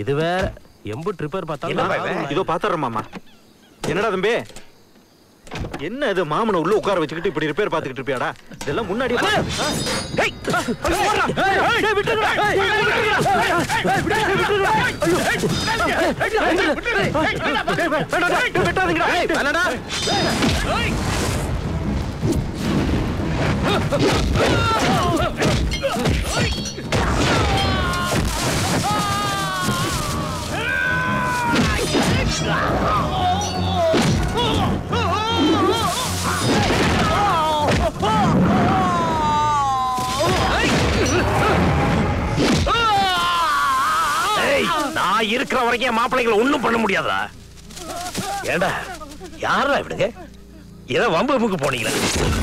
இது வேற எம்பு ட்ரிப்பர் என்னப்பா பார்த்தா இவன்? இதோ பாத்துறேன் மாமா என்னடா தம்பி என்ன இது மாமனை உள்ள உட்கார வச்சுக்கிட்டு இப்படி ரிப்பேர் பாத்துக்கிட்டு இருப்பியாடா இதெல்லாம் முன்னாடி ஏய், நான் இருக்கிற வரைக்கும் என் மாப்பிள்ளைகளை ஒண்ணும் பண்ண முடியாதா ஏண்டா யாரா இவனுங்க ஏதோ வம்பு வம்புக்கு போனீங்களா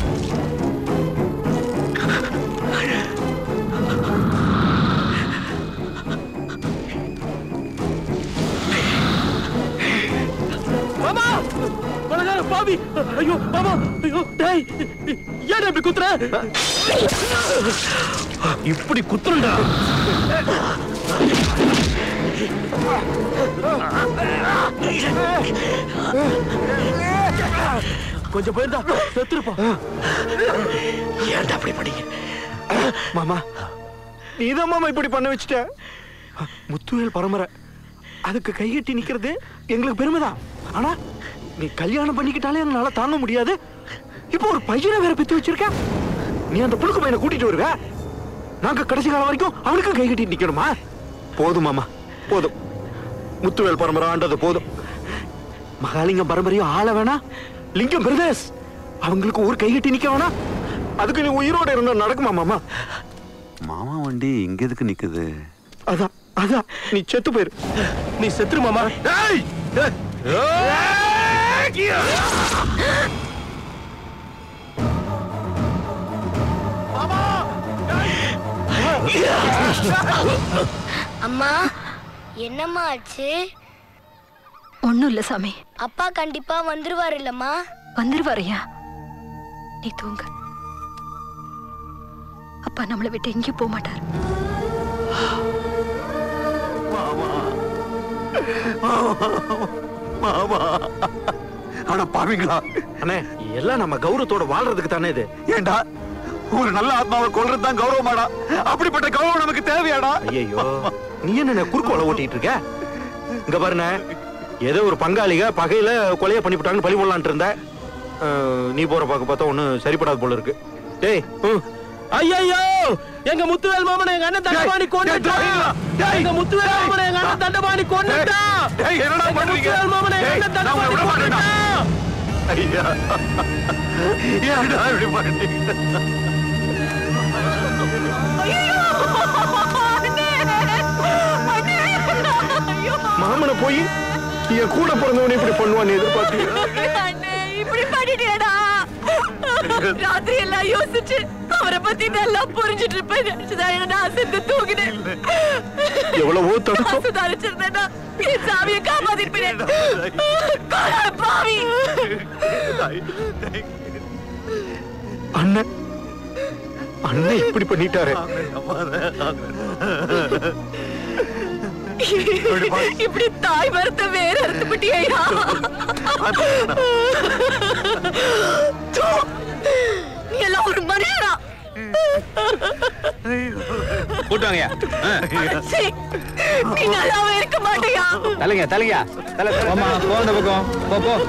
மாமா பலகார பாவி ஐயோ மாமா ஐயோ டேய் ஏன் இப்படி குத்துற இப்படி குத்துறா கொஞ்சம் போயிருந்தா செத்துருப்பா ஏன்டா அப்படி பண்ணீங்க மாமா நீதான் மாமா இப்படி பண்ண வச்சுட்ட முத்துவேல் பரம்பரை அதுக்கு கைகட்டி நிக்கிறது எங்களுக்கு பெருமைதான் ஆனா நீ கல்யாணம் பண்ணிக்கிட்டாலே என்னால தாங்க முடியாது இப்போ ஒரு பையனை வேற பெத்து வச்சிருக்க நீ அந்த புழுக்கு பையனை கூட்டிட்டு வருவ நாங்க கடைசி காலம் வரைக்கும் அவனுக்கும் கை கட்டி நிக்கணுமா போதும் மாமா போதும் முத்துவேல் பரம்பரை ஆண்டது போதும் மகாலிங்கம் பரம்பரையும் ஆள வேணா லிங்கம் பிரதேஷ் அவங்களுக்கு ஒரு கை கட்டி நிக்க வேணா அதுக்கு நீ உயிரோட இருந்தா நடக்குமா மாமா மாமா வண்டி இங்க எதுக்கு நிக்குது அதான் அதான் நீ செத்து போயிரு நீ செத்துரு மாமா அம்மா என்னம்மா ஆச்சு ஒண்ணும் இல்ல சாமி அப்பா கண்டிப்பா வந்துருவாரு இல்லம்மா வந்துருவாரையா நீ தூங்க அப்பா நம்மளை விட்டு எங்கேயும் போக மாட்டார் மாமா ஆனா பாவீங்களா அண்ணே எல்லாம் நம்ம கௌரவத்தோட வாழ்றதுக்கு தானே இது ஏண்டா ஒரு நல்ல ஆத்மாவை கொல்றது தான் கௌரவமாடா அப்படிப்பட்ட கௌரவம் நமக்கு தேவையாடா ஐயோ நீ என்ன குறுக்கோல ஓட்டிட்டு இருக்க இங்க பாருண்ணே ஏதோ ஒரு பங்காளிக பகையில கொலைய பண்ணிவிட்டாங்கன்னு பழி போடலான்ட்டு இருந்த அஹ், நீ போற பார்க்க பார்த்தா ஒன்னும் சரிப்படாது போல இருக்கு டேய் ம். ஐயோ எங்க முத்துவேல் மாமனை எங்க அண்ணன் தண்டபாணி கொண்டுட்டான் எங்க முத்துவேல் மாமனை எங்க அண்ணன் தண்டபாணி கொண்டுட்டான் டேய், என்னடா எங்க பண்றீங்க? முத்துவேல் மாமனை எங்க டேய், அண்ணன் நான் உங்களை தண்டபாணி விட மாட்டேன்டா. கொண்டுட்டான் ஐயா ஏன்டா இப்படி பண்ணீங்க மாமனை போய் என் கூட பிறந்தவனே இப்படி பண்ணுவான்னு எதிர்பார்த்தீங்க அண்ணே இப்படி பண்ணிட்டியடா ராத்திரி எல்லாம் யோசிச்சு அவரை பத்தி நல்லா புரிஞ்சிட்டு இருப்பேன் நினைச்சுதான் நான் சென்று தூங்கினேன் எவ்வளவோ தடுக்கும் சுதாரிச்சிருந்தேன்னா என் சாமியை காப்பாத்திருப்பேன் பாவி அண்ணன் அண்ணன் இப்படி பண்ணிட்டாரு இப்படி தாய் மரத்தை வேற அறுத்து விட்டியா நீ எல்லாம் ஒரு மனுஷனா கூட்டுவாங்கய்யா சீ, நீ நல்லாவே இருக்க மாட்டியா தலைங்க தலைங்க தலை போமா போ அந்த பக்கம் போ போ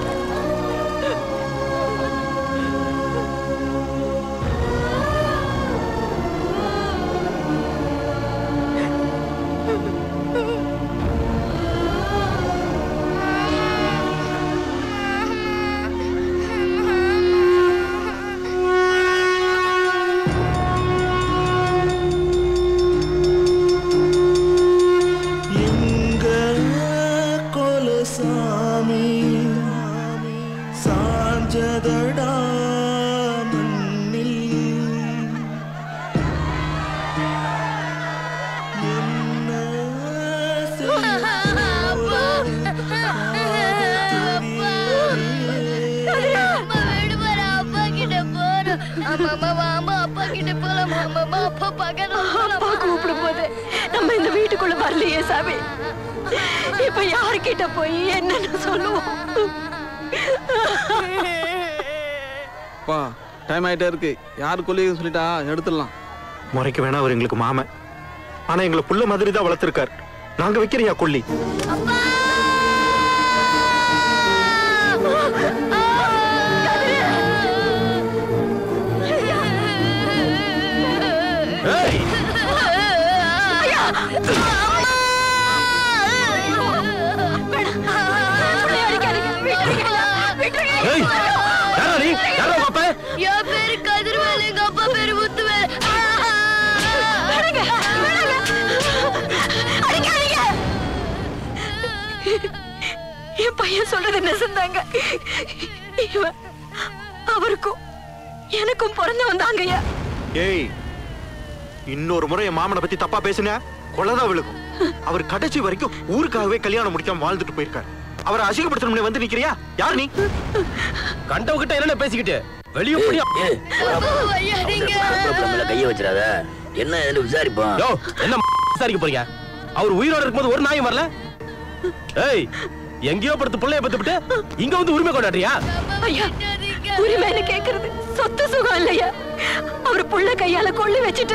எங்க கொலசாமி சாஞ்சதடா மண்ணில் என்ன அப்பா கூப்பிடும் போது நம்ம இந்த வீட்டுக்குள்ள வரலையே சாமி இப்ப யார்கிட்ட போய் என்னன்னு சொல்லுவோம் அப்பா டைம் ஆயிட்டே இருக்கு யாரு கொல்லியும் சொல்லிட்டா எடுத்துடலாம் முறைக்கு வேணா அவர் எங்களுக்கு மாமன் ஆனா எங்களை புள்ள மாதிரி தான் வளர்த்திருக்கார் நாங்க வைக்கிறியா கொல்லி ஏய் ஏய் யாரா நீ யாரா உங்க அப்பா என் பேரு கதிர்வேல் எங்க அப்பா பேரு முத்துவேல் என் பையன் சொல்றது நெசந்தாங்க இவன் அவருக்கும் எனக்கும் பிறந்து வந்தாங்கய்யா ஏய் இன்னொரு முறை என் மாமனை பத்தி தப்பா பேசுன கொலதான் விழுகும் அவர் கடைசி வரைக்கும் ஊருக்காகவே கல்யாணம் முடிக்காம வாழ்ந்துட்டு போயிருக்காரு அவரை அசிங்கப்படுத்தணும்னு வந்து நிக்கிறியா யார் நீ கண்டவகிட்ட என்ன பேசிக்கிட்டு வெளிய போடியா கைய வச்சிடாத என்ன ஏதுன்னு விசாரிப்போம் யோ என்ன விசாரிக்க போறீங்க அவர் உயிரோட இருக்கும்போது ஒரு நாயும் வரல ஏய் எங்கேயோ படுத்து பிள்ளைய பத்துப்பிட்டு இங்க வந்து உரிமை கொண்டாடுறியா ஐயா உரிமைன்னு கேக்குறது சொத்து சுகம் இல்லையா அவர் புள்ள கையால கொள்ளி வச்சுட்டு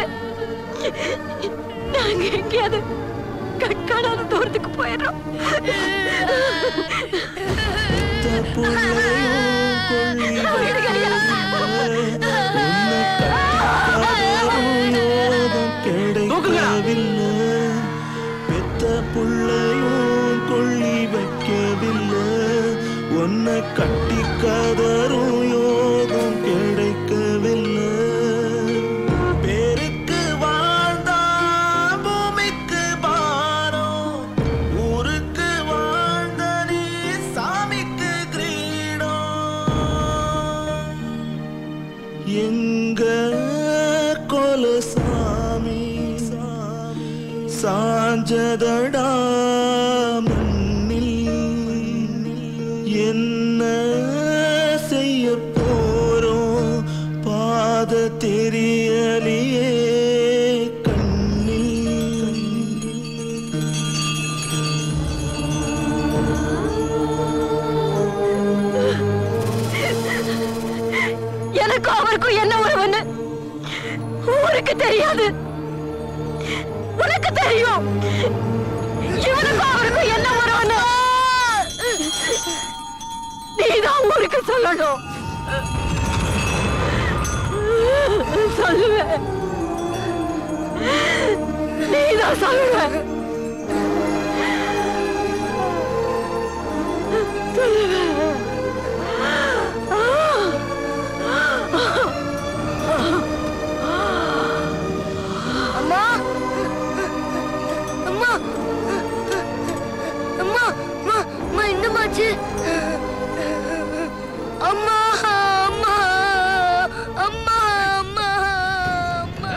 நாங்க எங்கேயாவது கண்காணாத தூரத்துக்கு போயிடுறோம் விடுங்க ஐயா. தூக்குங்கடா. பெத்த புள்ளையும் கொள்ளி வைக்கவில்லை உன்னை கட்டி கதரும் யோகம் கிடைக்கவில்லை பேருக்கு வாழ்ந்தா பூமிக்கு பாரம் ஊருக்கு வாழ்ந்த நீ சாமிக்கு கிரீடம் எங்க கொலசாமி சாஞ்சதடா மண்ணில் என்ன செய்ய போறோம் பாத தெரியலையே கண்ணில் எனக்கும் அவருக்கும் என்ன உறவுன்னு ஊருக்கு தெரியாது உனக்கு தெரியும் இவனுக்கும் அவருக்கும் என்ன உறவுன்னு நீதான் ஊருக்கு சொல்லணும் சொல்லுவேன் நீதான் சொல்லுவேன் சொல்லுவேன் அம்மா அம்மா அம்மா அம்மா அம்மா என்னமாச்சு அம்மா அம்மா அம்மா அம்மா அம்மா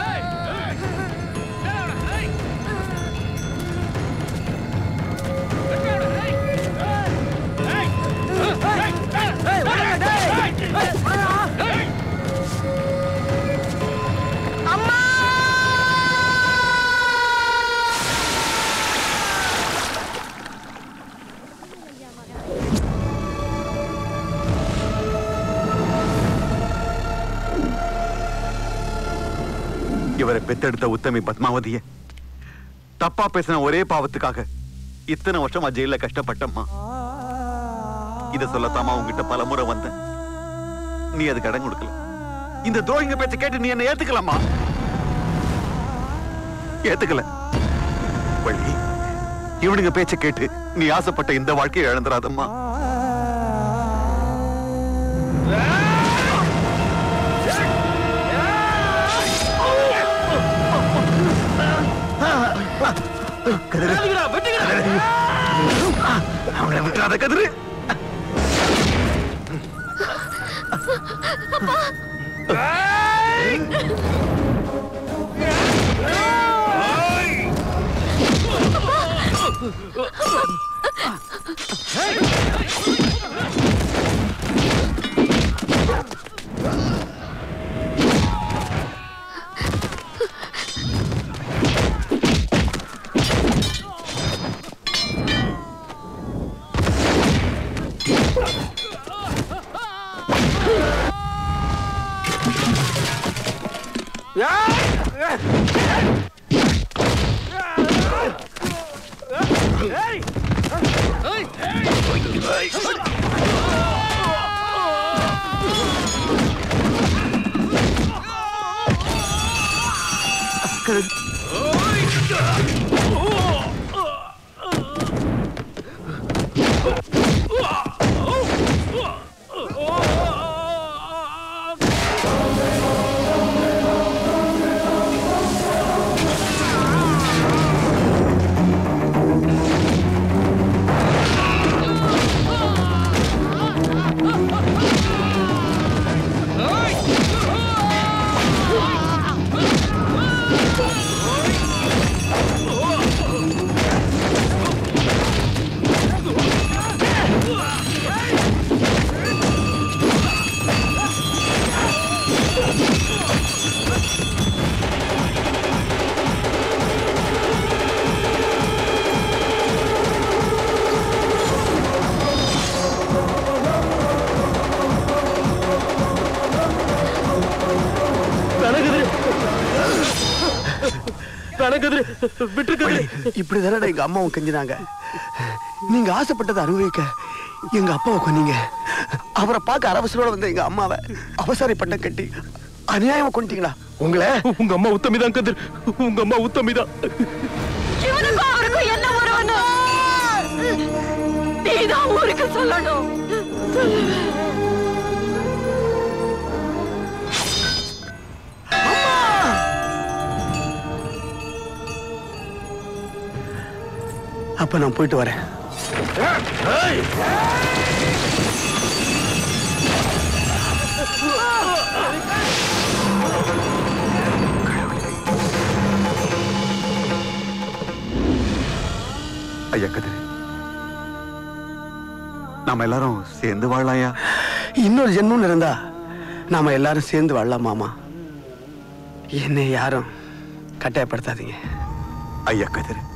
இவரை பெத்தெடுத்த உத்தமி பத்மாவதிய தப்பா பேசின ஒரே பாவத்துக்காக இத்தனை வருஷமா ஜெயில கஷ்டப்பட்டம்மா இத சொல்லத்தாமா உங்ககிட்ட பல முறை வந்தேன் நீ அதுக்கு இடம் கொடுக்கல இந்த துரோகிங்க பேச்ச கேட்டு நீ என்ன ஏத்துக்கலாமா ஏத்துக்கல வள்ளி இவனுங்க பேச்ச கேட்டு நீ ஆசைப்பட்ட இந்த வாழ்க்கையை இழந்துராதம்மா கதிரு அவங்கள விட்டுறாத கதிரு நடக்குது நடக்குது விட்டுருக்குது இப்படி தானே எங்க அம்மாவும் கெஞ்சினாங்க நீங்க ஆசைப்பட்டதை அனுபவிக்க எங்க அப்பாவை கொன்னீங்க அவரை பார்க்க அரவசரோட வந்த எங்க அம்மாவை அவசர பட்டம் கட்டி அநியாயமா கொண்டீங்களா உங்களை உங்க அம்மா உத்தமிதான் கதிர் உங்க அம்மா உத்தமிதான் இவனுக்கும் அவருக்கும் என்ன உறவுன்னு நீதான் ஊருக்கு சொல்லணும் சொல்லுவேன் அப்ப நான் போயிட்டு வரேன் ஐயா கதிர் நாம எல்லாரும் சேர்ந்து வாழலாயா இன்னொரு ஜென்மம் இருந்தா நாம எல்லாரும் சேர்ந்து வாழலாம் மாமா என்னை யாரும் கட்டாயப்படுத்தாதீங்க ஐயா கதிர்